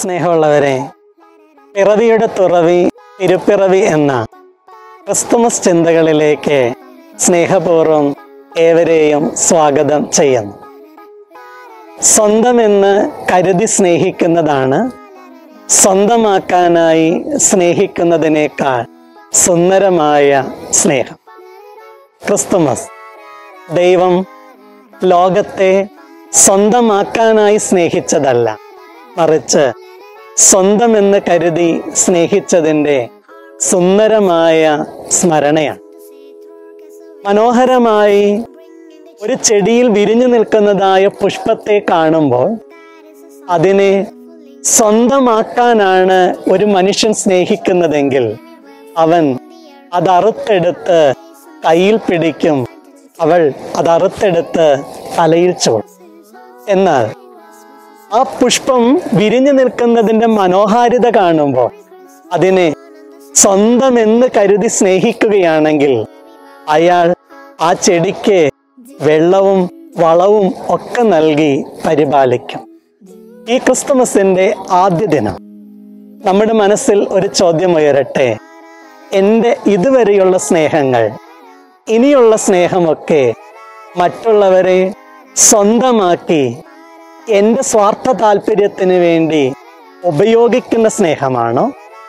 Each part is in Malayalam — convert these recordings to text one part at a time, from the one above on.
സ്നേഹമുള്ളവരെ പിറവിയുടെ തുറവി തിരുപ്പിറവി എന്ന ക്രിസ്തുമസ് ചിന്തകളിലേക്ക് സ്നേഹപൂർവ്വം ഏവരെയും സ്വാഗതം ചെയ്യുന്നു സ്വന്തമെന്ന് കരുതി സ്നേഹിക്കുന്നതാണ് സ്വന്തമാക്കാനായി സ്നേഹിക്കുന്നതിനേക്കാൾ സുന്ദരമായ സ്നേഹം ക്രിസ്തുമസ് ദൈവം ലോകത്തെ സ്വന്തമാക്കാനായി സ്നേഹിച്ചതല്ല മറിച്ച് സ്വന്തമെന്ന് കരുതി സ്നേഹിച്ചതിൻ്റെ സുന്ദരമായ സ്മരണയാണ് മനോഹരമായി ഒരു ചെടിയിൽ വിരിഞ്ഞു നിൽക്കുന്നതായ പുഷ്പത്തെ കാണുമ്പോൾ അതിനെ സ്വന്തമാക്കാനാണ് ഒരു മനുഷ്യൻ സ്നേഹിക്കുന്നതെങ്കിൽ അവൻ അത് അറുത്തെടുത്ത് കയ്യിൽ പിടിക്കും അവൾ അത് അറുത്തെടുത്ത് തലയിൽ ചൂടും എന്നാൽ ആ പുഷ്പം വിരിഞ്ഞു നിൽക്കുന്നതിൻ്റെ മനോഹാരിത കാണുമ്പോൾ അതിനെ സ്വന്തമെന്ന് കരുതി സ്നേഹിക്കുകയാണെങ്കിൽ അയാൾ ആ ചെടിക്ക് വെള്ളവും വളവും ഒക്കെ നൽകി പരിപാലിക്കും ഈ ക്രിസ്തുമസിന്റെ ആദ്യ ദിനം നമ്മുടെ മനസ്സിൽ ഒരു ചോദ്യം ഉയരട്ടെ എൻ്റെ ഇതുവരെയുള്ള സ്നേഹങ്ങൾ ഇനിയുള്ള സ്നേഹമൊക്കെ മറ്റുള്ളവരെ സ്വന്തമാക്കി എൻ്റെ സ്വാർത്ഥ താല്പര്യത്തിന് വേണ്ടി ഉപയോഗിക്കുന്ന സ്നേഹമാണോ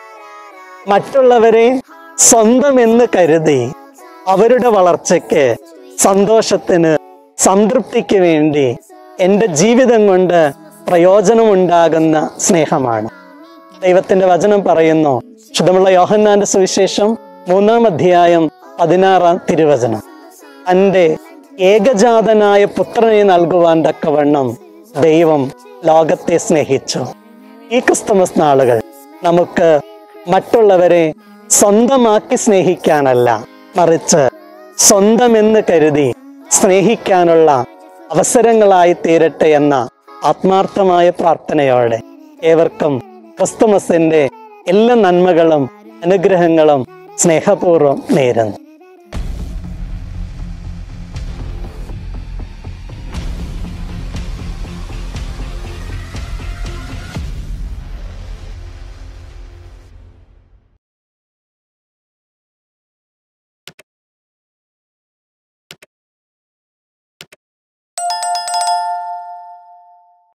മറ്റുള്ളവരെ സ്വന്തമെന്ന് കരുതി അവരുടെ വളർച്ചയ്ക്ക് സന്തോഷത്തിന് സംതൃപ്തിക്ക് വേണ്ടി എൻ്റെ ജീവിതം കൊണ്ട് പ്രയോജനമുണ്ടാകുന്ന സ്നേഹമാണ് ദൈവത്തിന്റെ വചനം പറയുന്നു ശുദ്ധമുള്ള യോഹന്നാന്റെ സുവിശേഷം മൂന്നാം അധ്യായം പതിനാറാം തിരുവചനം തൻ്റെ ഏകജാതനായ പുത്രനെ നൽകുവാൻ തക്കവണ്ണം ദൈവം ലോകത്തെ സ്നേഹിച്ചു ഈ ക്രിസ്തുമസ് നാളുകൾ നമുക്ക് മറ്റുള്ളവരെ സ്വന്തമാക്കി സ്നേഹിക്കാനല്ല മറിച്ച് സ്വന്തമെന്ന് കരുതി സ്നേഹിക്കാനുള്ള അവസരങ്ങളായി തീരട്ടെ എന്ന ആത്മാർത്ഥമായ പ്രാർത്ഥനയോടെ ഏവർക്കും ക്രിസ്തുമസിന്റെ എല്ലാ നന്മകളും അനുഗ്രഹങ്ങളും സ്നേഹപൂർവ്വം നേരുന്നു